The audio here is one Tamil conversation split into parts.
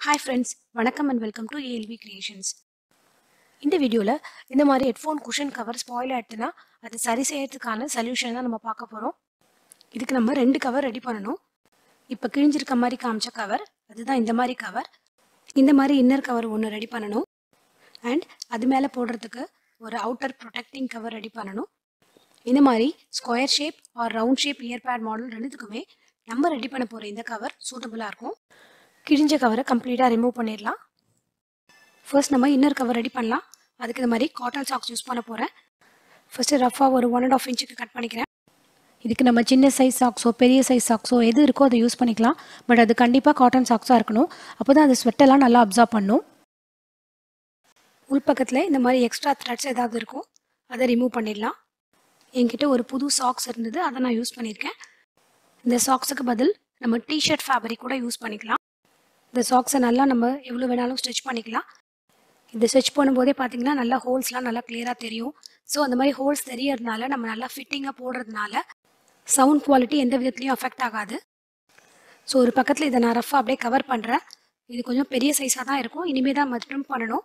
ஹாய் ஃப்ரெண்ட்ஸ் வணக்கம் and welcome to ALV creations இந்த வீடியோவில் இந்த மாதிரி ஹெட்ஃபோன் குஷன் கவர் ஸ்பாயில் ஆயிடுச்சுன்னா அது சரி செய்யறதுக்கான சொல்யூஷன் தான் நம்ம பார்க்க போகிறோம் இதுக்கு நம்ம ரெண்டு கவர் ரெடி பண்ணணும் இப்போ கிழிஞ்சிருக்க மாதிரி காமிச்ச கவர் அதுதான் இந்த மாதிரி கவர் இந்த மாதிரி இன்னர் கவர் ஒன்று ரெடி பண்ணணும் அண்ட் அது மேலே போடுறதுக்கு ஒரு அவுட்டர் ப்ரொடெக்டிங் கவர் ரெடி பண்ணணும் இந்த மாதிரி square shape or round shape ear pad model ரெண்டுத்துக்குமே நம்ம ரெடி பண்ண போகிற இந்த கவர் சூட்டபுளாக இருக்கும் கிழிஞ்ச கவரை கம்ப்ளீட்டாக ரிமூவ் பண்ணிடலாம் ஃபர்ஸ்ட் நம்ம இன்னர் கவர் ரெடி பண்ணலாம் அதுக்கு இந்த மாதிரி காட்டன் சாக்ஸ் யூஸ் பண்ண போகிறேன் ஃபஸ்ட்டு ரஃபாக ஒரு ஒன் அண்ட் ஆஃப் இன்ச்சுக்கு கட் பண்ணிக்கிறேன் இதுக்கு நம்ம சின்ன சைஸ் சாக்ஸோ பெரிய சைஸ் சாக்ஸோ எது இருக்கோ அதை யூஸ் பண்ணிக்கலாம் பட் அது கண்டிப்பாக காட்டன் சாக்ஸாக இருக்கணும் அப்போ தான் அது ஸ்வெட்டெல்லாம் நல்லா அப்சார்ப் பண்ணும் உள்பக்கத்தில் இந்த மாதிரி எக்ஸ்ட்ரா த்ரெட்ஸ் ஏதாவது இருக்கும் அதை ரிமூவ் பண்ணிடலாம் என்கிட்ட ஒரு புது சாக்ஸ் இருந்தது அதை நான் யூஸ் பண்ணியிருக்கேன் இந்த சாக்ஸுக்கு பதில் நம்ம டிஷர்ட் ஃபேப்ரிக் கூட யூஸ் பண்ணிக்கலாம் இந்த சாக்ஸை நல்லா நம்ம எவ்வளோ வேணாலும் ஸ்டிச் பண்ணிக்கலாம் இந்த ஸ்டிச் பண்ணும்போதே பார்த்தீங்கன்னா நல்லா ஹோல்ஸ்லாம் நல்லா கிளியராக தெரியும் ஸோ அந்த மாதிரி ஹோல்ஸ் தெரியறதுனால நம்ம நல்லா ஃபிட்டிங்காக போடுறதுனால சவுண்ட் குவாலிட்டி எந்த விதத்துலையும் அஃபெக்ட் ஆகாது ஸோ ஒரு பக்கத்தில் இதை நான் ரஃபாக அப்படியே கவர் பண்ணுறேன் இது கொஞ்சம் பெரிய சைஸாக தான் இருக்கும் இனிமேல் தான் நம்ம ட்ரிம் பண்ணணும்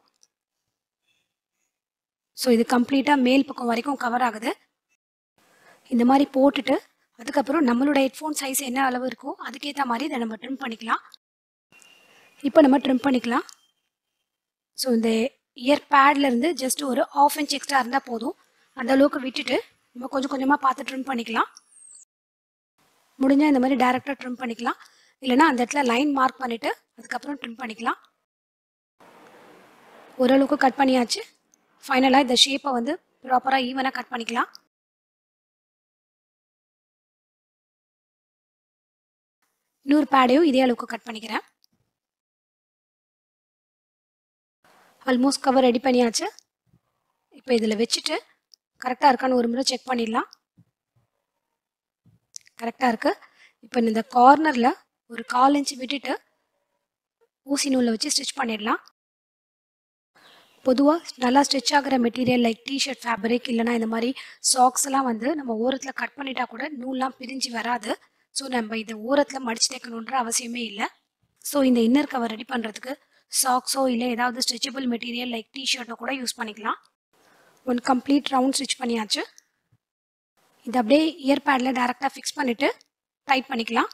ஸோ இது கம்ப்ளீட்டாக மேல் பக்கம் வரைக்கும் கவர் ஆகுது இந்த மாதிரி போட்டுட்டு அதுக்கப்புறம் நம்மளோட ஹெட்ஃபோன் சைஸ் என்ன அளவு இருக்கோ அதுக்கேற்ற மாதிரி இதை நம்ம ட்ரிம் பண்ணிக்கலாம் இப்போ நம்ம ட்ரிம் பண்ணிக்கலாம் ஸோ இந்த இயர் பேட்லேருந்து ஜஸ்ட் ஒரு ஆஃப் இன்ச் எக்ஸ்ட்ரா இருந்தால் போதும் அந்த அளவுக்கு விட்டுட்டு நம்ம கொஞ்சம் கொஞ்சமாக பார்த்து ட்ரிம் பண்ணிக்கலாம் முடிஞ்சால் இந்த மாதிரி டேரெக்டாக ட்ரிம் பண்ணிக்கலாம் இல்லைனா அந்த இடத்துல லைன் மார்க் பண்ணிவிட்டு அதுக்கப்புறம் ட்ரிம் பண்ணிக்கலாம் ஓரளவுக்கு கட் பண்ணியாச்சு ஃபைனலாக இந்த ஷேப்பை வந்து ப்ராப்பராக ஈவனாக கட் பண்ணிக்கலாம் இன்னொரு பேடையும் இதே அளவுக்கு கட் பண்ணிக்கிறேன் ஆல்மோஸ்ட் கவர் ரெடி பண்ணியாச்சு இப்போ இதில் வச்சுட்டு கரெக்டாக இருக்கான்னு ஒரு முறை செக் பண்ணிடலாம் கரெக்டாக இருக்கு இப்போ இந்த கார்னரில் ஒரு கால் இன்ச் விட்டுட்டு ஊசி நூலில் வச்சு ஸ்டிச் பண்ணிடலாம் பொதுவாக நல்லா ஸ்டிச் ஆகிற மெட்டீரியல் லைக் டிஷர்ட் ஃபேப்ரிக் இல்லைனா இந்த மாதிரி சாக்ஸ் எல்லாம் வந்து நம்ம ஓரத்தில் கட் பண்ணிட்டா கூட நூல்லாம் பிரிஞ்சு வராது ஸோ நம்ம இதை ஓரத்தில் மடிச்சு தைக்கணுன்ற அவசியமே இல்லை ஸோ இந்த இன்னர் கவர் ரெடி பண்ணுறதுக்கு சாக்ஸோ இல்லை ஏதாவது ஸ்ட்ரெச்சபிள் மெட்டீரியல் லைக் டிஷர்ட்டோ கூட யூஸ் பண்ணிக்கலாம் ஒன் கம்ப்ளீட் ரவுண்ட் ஸ்டிச் பண்ணியாச்சு இது அப்படியே இயர் பேடில் டேரெக்டாக ஃபிக்ஸ் பண்ணிவிட்டு டைட் பண்ணிக்கலாம்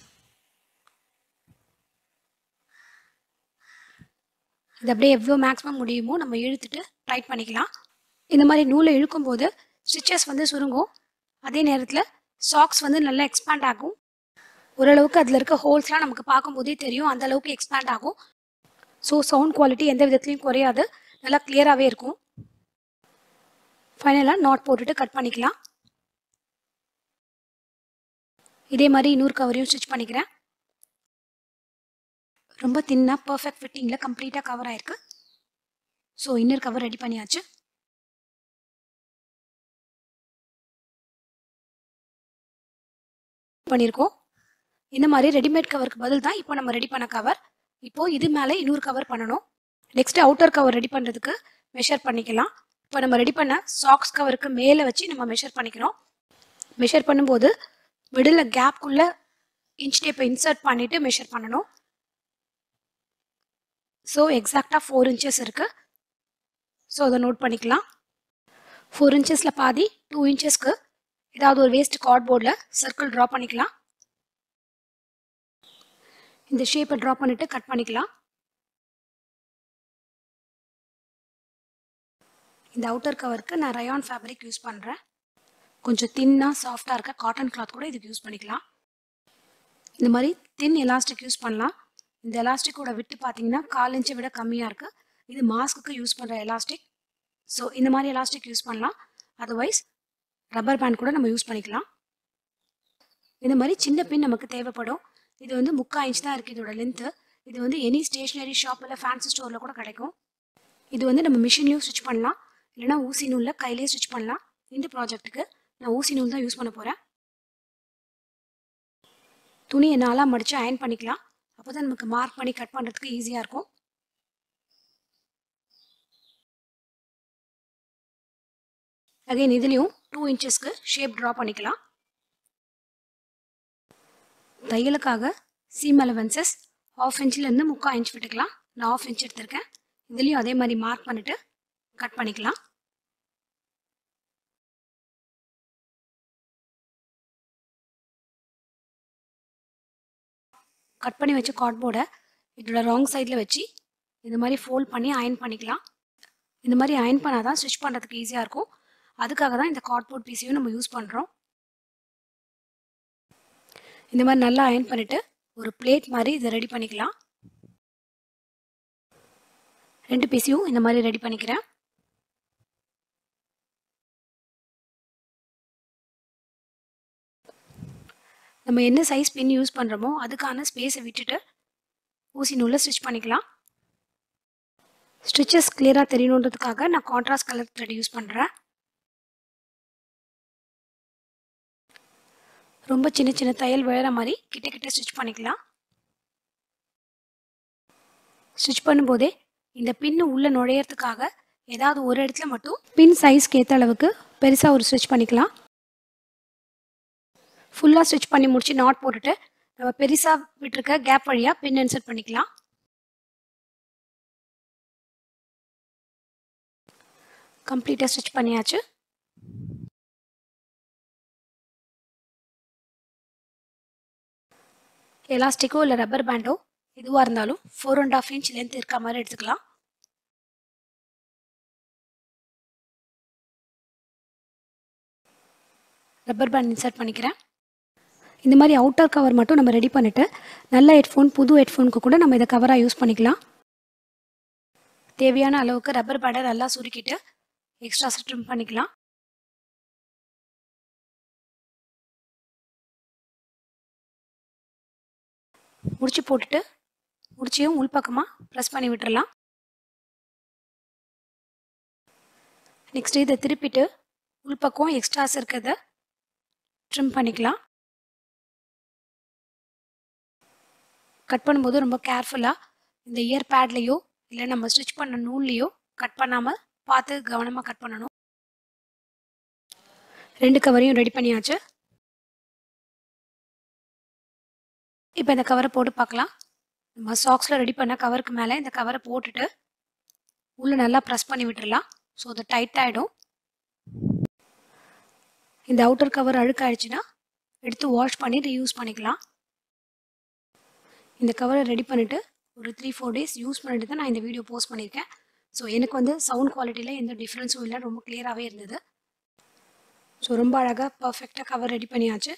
இது அப்படியே எவ்வளோ மேக்ஸிமம் முடியுமோ நம்ம இழுத்துட்டு டைட் பண்ணிக்கலாம் இந்த மாதிரி நூலை இழுக்கும் போது ஸ்டிச்சஸ் வந்து சுருங்கும் அதே நேரத்தில் சாக்ஸ் வந்து நல்லா எக்ஸ்பேண்ட் ஆகும் ஓரளவுக்கு அதில் இருக்க ஹோல்ஸ்லாம் நமக்கு பார்க்கும்போதே தெரியும் அந்த அளவுக்கு எக்ஸ்பேண்ட் ஆகும் ஸோ சவுண்ட் குவாலிட்டி எந்த விதத்துலையும் குறையாது நல்லா கிளியராகவே இருக்கும் ஃபைனலாக நாட் போட்டுட்டு கட் பண்ணிக்கலாம் இதே மாதிரி இன்னொரு கவரையும் ஸ்டிச் பண்ணிக்கிறேன் ரொம்ப தின்னாக பர்ஃபெக்ட் ஃபிட்டிங்கில் கம்ப்ளீட்டாக கவர் ஆயிருக்கு ஸோ இன்னர் கவர் ரெடி பண்ணியாச்சு பண்ணியிருக்கோம் இந்த மாதிரி ரெடிமேட் கவருக்கு பதில் தான் இப்போ நம்ம ரெடி பண்ண கவர் இப்போ இது மேலே இன்னொரு கவர் பண்ணணும் நெக்ஸ்ட் அவுட்டர் கவர் ரெடி பண்ணுறதுக்கு மெஷர் பண்ணிக்கலாம் இப்போ நம்ம ரெடி பண்ண சாக்ஸ் கவருக்கு மேலே வச்சு நம்ம மெஷர் பண்ணிக்கிறோம் மெஷர் பண்ணும்போது மிடில் கேப்குள்ளே இன்ச் டேப்பை இன்சர்ட் பண்ணிவிட்டு மெஷர் பண்ணணும் ஸோ எக்ஸாக்டாக ஃபோர் இன்ச்சஸ் இருக்குது ஸோ அதை நோட் பண்ணிக்கலாம் ஃபோர் இன்ச்சஸில் பாதி டூ இன்ச்சஸ்க்கு ஏதாவது ஒரு வேஸ்ட் கார்ட்போர்டில் சர்க்கிள் ட்ரா பண்ணிக்கலாம் இந்த ஷேப்பை ட்ரா பண்ணிட்டு கட் பண்ணிக்கலாம் இந்த அவுட்டர் கவருக்கு நான் ரயான் ஃபேப்ரிக் யூஸ் பண்ணுறேன் கொஞ்சம் தின்னாக சாஃப்டாக இருக்க காட்டன் கிளாத் கூட இதுக்கு யூஸ் பண்ணிக்கலாம் இந்த மாதிரி தின் எலாஸ்டிக் யூஸ் பண்ணலாம் இந்த எலாஸ்டிக்கோட விட்டு பார்த்தீங்கன்னா கால் இன்ச்சை விட கம்மியாக இருக்குது இது மாஸ்க்கு யூஸ் பண்ணுற எலாஸ்டிக் ஸோ இந்த மாதிரி எலாஸ்டிக் யூஸ் பண்ணலாம் அதர்வைஸ் ரப்பர் பேண்ட் கூட நம்ம யூஸ் பண்ணிக்கலாம் இந்த மாதிரி சின்ன பின் நமக்கு தேவைப்படும் இது வந்து முக்கால் இன்ச் தான் இருக்குது இதோட லென்த்து இது வந்து எனி ஸ்டேஷ்னரி ஷாப் இல்லை ஃபேன்சி ஸ்டோரில் கூட கிடைக்கும் இது வந்து நம்ம மிஷின்லேயும் ஸ்டிச் பண்ணலாம் இல்லைனா ஊசி நூலில் கையிலேயே ஸ்டிச் பண்ணலாம் இந்த ப்ராஜெக்ட்டுக்கு நான் ஊசி நூல் தான் யூஸ் பண்ண போகிறேன் துணியை நாளாக மடித்து அயன் பண்ணிக்கலாம் அப்போ தான் நமக்கு மார்க் பண்ணி கட் பண்ணுறதுக்கு ஈஸியாக இருக்கும் அகைன் இதுலேயும் டூ இன்ச்சஸ்க்கு ஷேப் ட்ரா பண்ணிக்கலாம் தையலுக்காக சீம் அலவன்சஸ் ஆஃப் இன்ச்சிலேருந்து முக்கால் இன்ச் விட்டுக்கலாம் நான் ஆஃப் இன்ச் எடுத்திருக்கேன் இதுலேயும் அதே மாதிரி மார்க் பண்ணிவிட்டு கட் பண்ணிக்கலாம் கட் பண்ணி வச்ச கார்ட்போர்டை இதோட ராங் சைடில் வச்சு இந்த மாதிரி ஃபோல்ட் பண்ணி அயன் பண்ணிக்கலாம் இந்த மாதிரி அயன் பண்ணால் தான் ஸ்டிச் பண்ணுறதுக்கு ஈஸியாக இருக்கும் அதுக்காக தான் இந்த கார்ட்போர்ட் பீஸையும் நம்ம யூஸ் பண்ணுறோம் இந்த மாதிரி நல்லா அயன் பண்ணிவிட்டு ஒரு பிளேட் மாதிரி இதை ரெடி பண்ணிக்கலாம் ரெண்டு பீஸையும் இந்த மாதிரி ரெடி பண்ணிக்கிறேன் நம்ம என்ன சைஸ் பின் யூஸ் பண்ணுறோமோ அதுக்கான ஸ்பேஸை விட்டுட்டு ஊசி நூலில் ஸ்டிச் பண்ணிக்கலாம் ஸ்டிச்சஸ் கிளியராக தெரியணுன்றதுக்காக நான் கான்ட்ராஸ்ட் கலர் த்ரெட் யூஸ் பண்ணுறேன் ரொம்ப சின்ன சின்ன தையல் விழுற மாதிரி கிட்ட கிட்ட ஸ்டிச் பண்ணிக்கலாம் ஸ்டிச் பண்ணும்போதே இந்த பின்னு உள்ளே நுழையிறதுக்காக ஏதாவது ஒரு இடத்துல மட்டும் பின் சைஸ்க்கு ஏற்ற அளவுக்கு பெருசாக ஒரு ஸ்டிச் பண்ணிக்கலாம் ஃபுல்லாக ஸ்டிச் பண்ணி முடிச்சு நாட் போட்டுட்டு நம்ம பெருசாக விட்டுருக்க கேப் வழியாக பின் இன்சர்ட் பண்ணிக்கலாம் கம்ப்ளீட்டாக ஸ்டிச் பண்ணியாச்சு எலாஸ்டிக்கோ இல்லை ரப்பர் பேண்டோ எதுவாக இருந்தாலும் four and half inch length இருக்க மாதிரி எடுத்துக்கலாம் ரப்பர் பேண்ட் இன்சர்ட் பண்ணிக்கிறேன் இந்த மாதிரி அவுட்டர் கவர் மட்டும் நம்ம ரெடி பண்ணிவிட்டு நல்ல ஹெட்ஃபோன் புது ஹெட்ஃபோனுக்கு கூட நம்ம இதை கவராக யூஸ் பண்ணிக்கலாம் தேவையான அளவுக்கு ரப்பர் பேண்டை நல்லா சுருக்கிட்டு எக்ஸ்ட்ரா ட்ரிம் பண்ணிக்கலாம் முடிச்சு போட்டுட்டு முடிச்சியும் உள்பக்கமாக ப்ரெஸ் பண்ணி விட்டுறலாம் நெக்ஸ்ட் இதை திருப்பிட்டு உள்பக்கம் எக்ஸ்ட்ராஸ் இருக்கிறத ட்ரிம் பண்ணிக்கலாம் கட் பண்ணும்போது ரொம்ப கேர்ஃபுல்லாக இந்த இயர் பேட்லேயோ இல்லை நம்ம ஸ்டிச் பண்ண நூல்லையோ கட் பண்ணாமல் பார்த்து கவனமாக கட் பண்ணணும் ரெண்டு கவரையும் ரெடி பண்ணியாச்சு இப்போ இந்த கவரை போட்டு பார்க்கலாம் நம்ம சாக்ஸில் ரெடி பண்ண கவருக்கு மேலே இந்த கவரை போட்டுட்டு உள்ளே நல்லா ப்ரெஸ் பண்ணி விட்டுறலாம் ஸோ அது டைட் ஆகிடும் இந்த அவுட்டர் கவர் அழுக்காயிடுச்சுன்னா எடுத்து வாஷ் பண்ணி யூஸ் பண்ணிக்கலாம் இந்த கவரை ரெடி பண்ணிவிட்டு ஒரு த்ரீ ஃபோர் டேஸ் யூஸ் பண்ணிட்டு தான் நான் இந்த வீடியோ போஸ்ட் பண்ணியிருக்கேன் ஸோ எனக்கு வந்து சவுண்ட் குவாலிட்டியில் எந்த டிஃப்ரென்ஸும் இல்லை ரொம்ப கிளியராகவே இருந்தது ஸோ ரொம்ப அழகாக பர்ஃபெக்டாக கவர் ரெடி பண்ணியாச்சு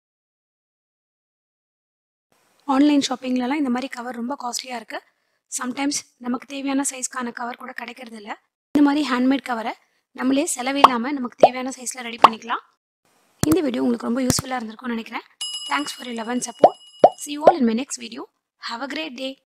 ஆன்லைன் ஷாப்பிங்லலாம் இந்த மாதிரி கவர் ரொம்ப காஸ்ட்லியாக இருக்குது சம்டைம்ஸ் நமக்கு தேவையான சைஸ்க்கான கவர் கூட கிடைக்கிறது இல்லை இந்த மாதிரி ஹேண்ட்மேட் கவரை நம்மளே செலவே இல்லாமல் நமக்கு தேவையான சைஸில் ரெடி பண்ணிக்கலாம் இந்த வீடியோ உங்களுக்கு ரொம்ப யூஸ்ஃபுல்லாக இருந்திருக்கும்னு நினைக்கிறேன் thanks for you love and support see all in my next video have a great day